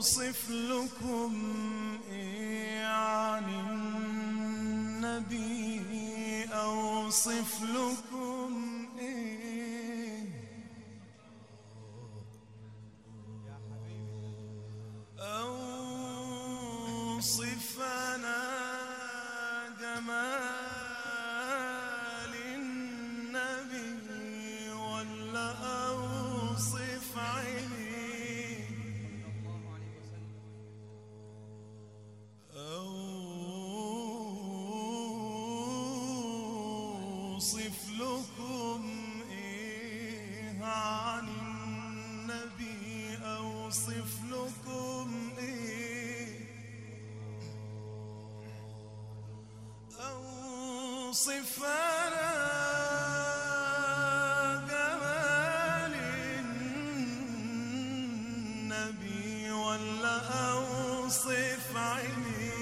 أوصف لكم إيه عن النبي أوصف لكم إيه أوصف أنا جمال النبي ولا أوصف عيني أوصف لكم إيه عن النبي أوصف لكم إيه أوصف أنا جمال النبي ولا أوصف عيني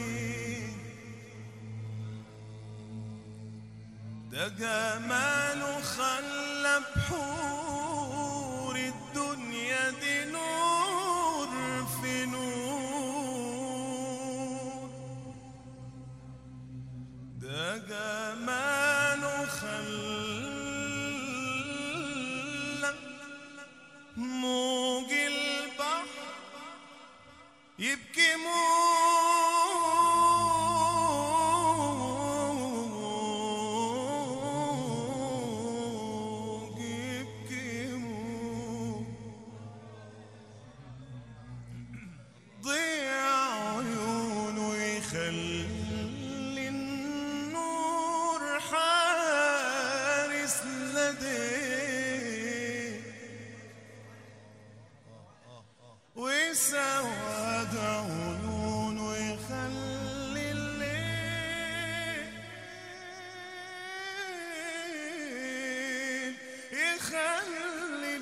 ده جماله خلى بحور الدنيا دي نور في نور ده جماله خلى موج البحر يبكي موج يبكي موج ضيع عيونه يخلي النور حارس لديه وسواد عيونه يخلي الليل يخلي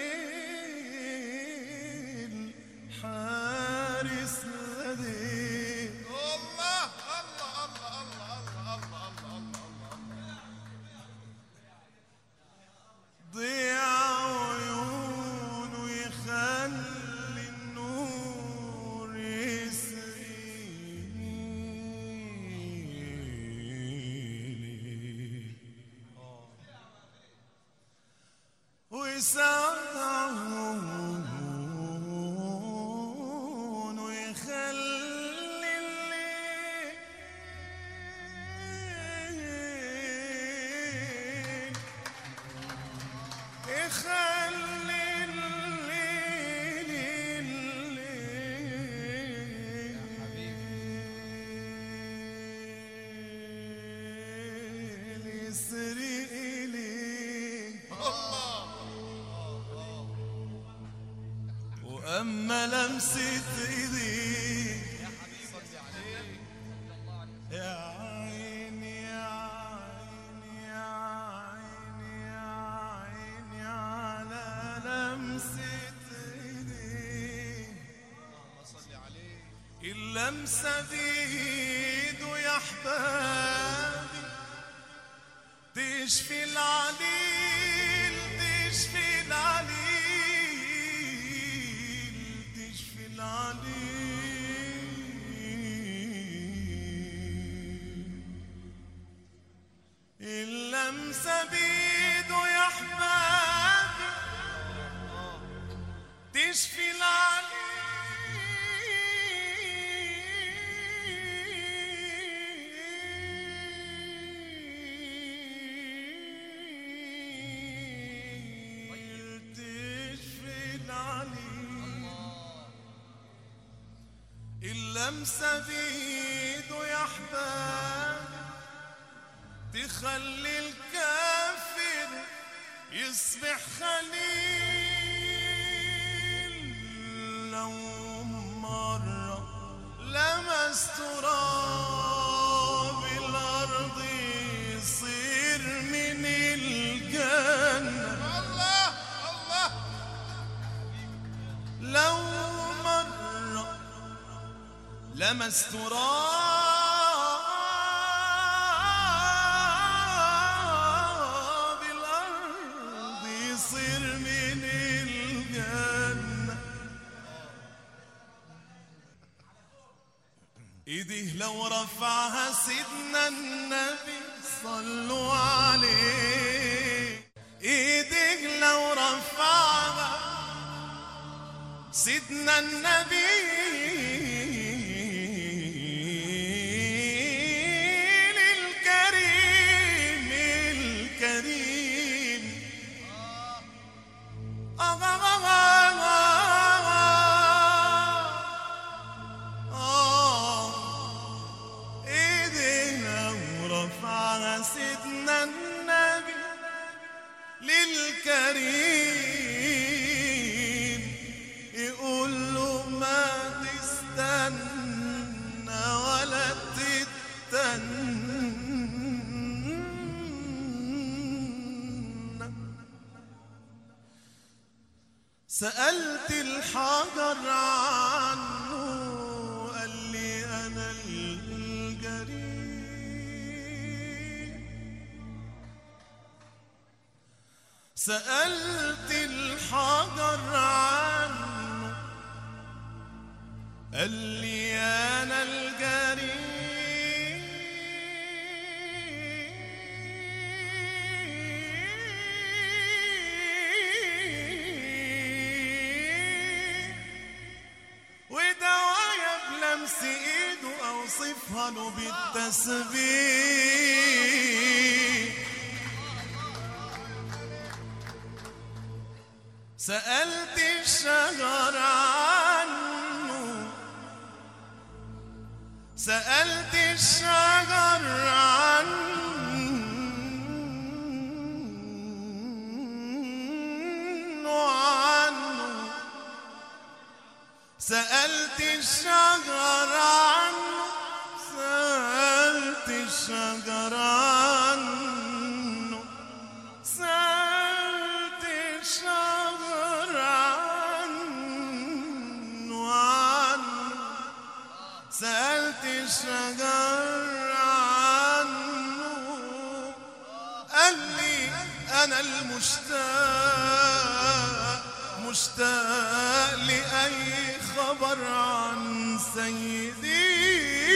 الليل حارس لديه الله الله الله الله الله الله الله الله ضيع عيونه يخلي النور يسري وسعد عيونه يخلي الليل يخلي الليل الليل يسري إليه وأما لمسة إيديه يا عيني يا عيني يا عيني يا عيني على لمسة ايديه صلي عليه اللمسة بإيده يا أحبابي تشفي العليل تشفي العليل تشفي العليل اللمسة بإيده يا أحبابي تشفي العليل تشفي العليل اللمسة بإيده يا أحباب تخلي الكافر يصبح خليل لو مرة لمس تراب الأرض يصير من الجنة الله الله لو مرة لمس تراب الأرض يصير من الجنة ايديه لو رفعها سيدنا النبي صلوا عليه ايديه لو رفعها سيدنا النبي للكريم الكريم آه آه آه آه آه ايدينا ورفعنا سيدنا النبي للكريم يقول له ما تستنى ولا تتنى سألت الحجر عنه قال لي أنا الجريء سألت الحجر عنه قال لي أنا الجريء ودوايا بلمس ايده اوصفها له بالتسبيح سألت الشجر عنه سألت الشجر عنه عنه سألت الشجر عنه سألت الشجر عنه سألت الشجر عنه عنه سألت الشجر عنه قال لي أنا المشتاق مشتاق لأي خبر عن سيدي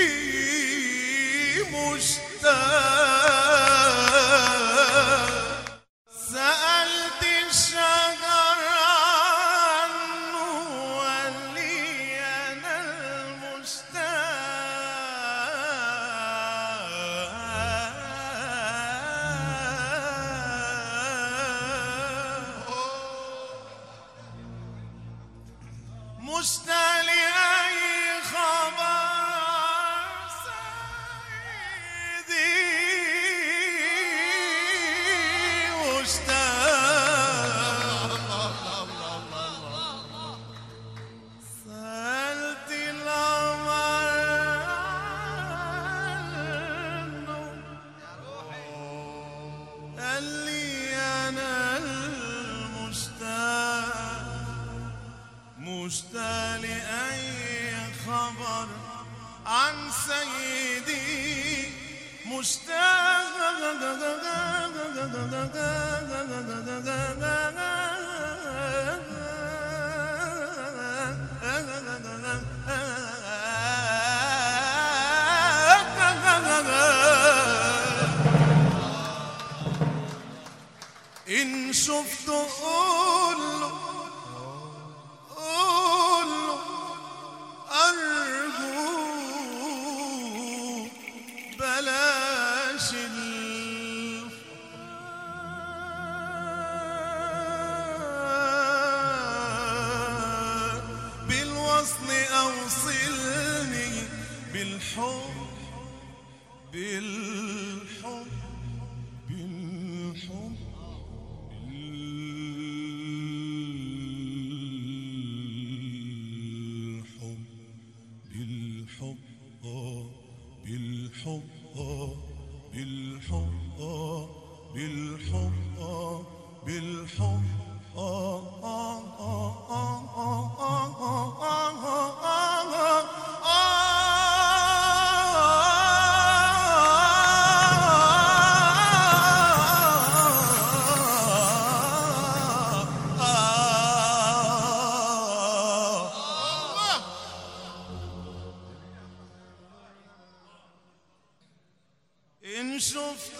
مشتاق سألت الشجر عنه وقال لي أنا المشتاق مشتاق لأي خبر سيدي مشتاق سألت القمر عنه قال لي أنا المشتاق مشتاق لأي خبر عن سيدي مشتاق إن شفته قول له قول له أرجو بلاش الفراق بالوصل أوصلني بالحب بالحب بالحب بالحب بالحب آه، بالحب آه، بالحب آه، بالحب آه، بالحب آه، آه، آه، آه، آه، آه، آه، آه، آه، الله إن شفت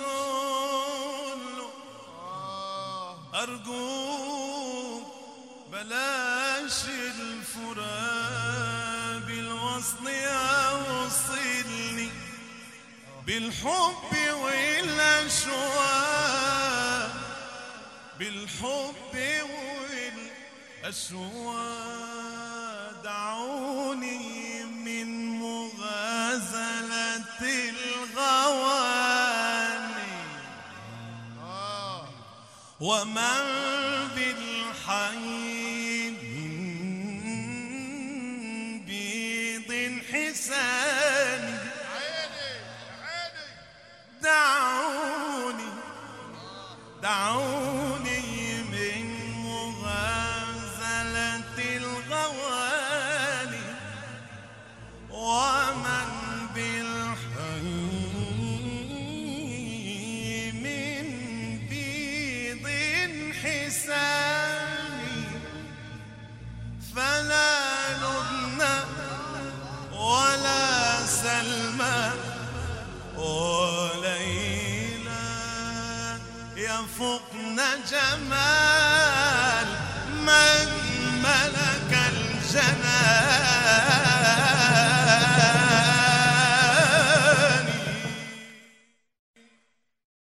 أرجوك بلاش الفراق بالوصل أوصلني بالحب والأشواق بالحب والأشواق دعوني من مغازلة الغواني ومن بالحي من بيض حساني عيني عيني دعوني دعوني من مغازلة الغوالي ومن بالحي من بيض حساني فلا لبنى ولا سلمى وليلى يفقن جمال من ملك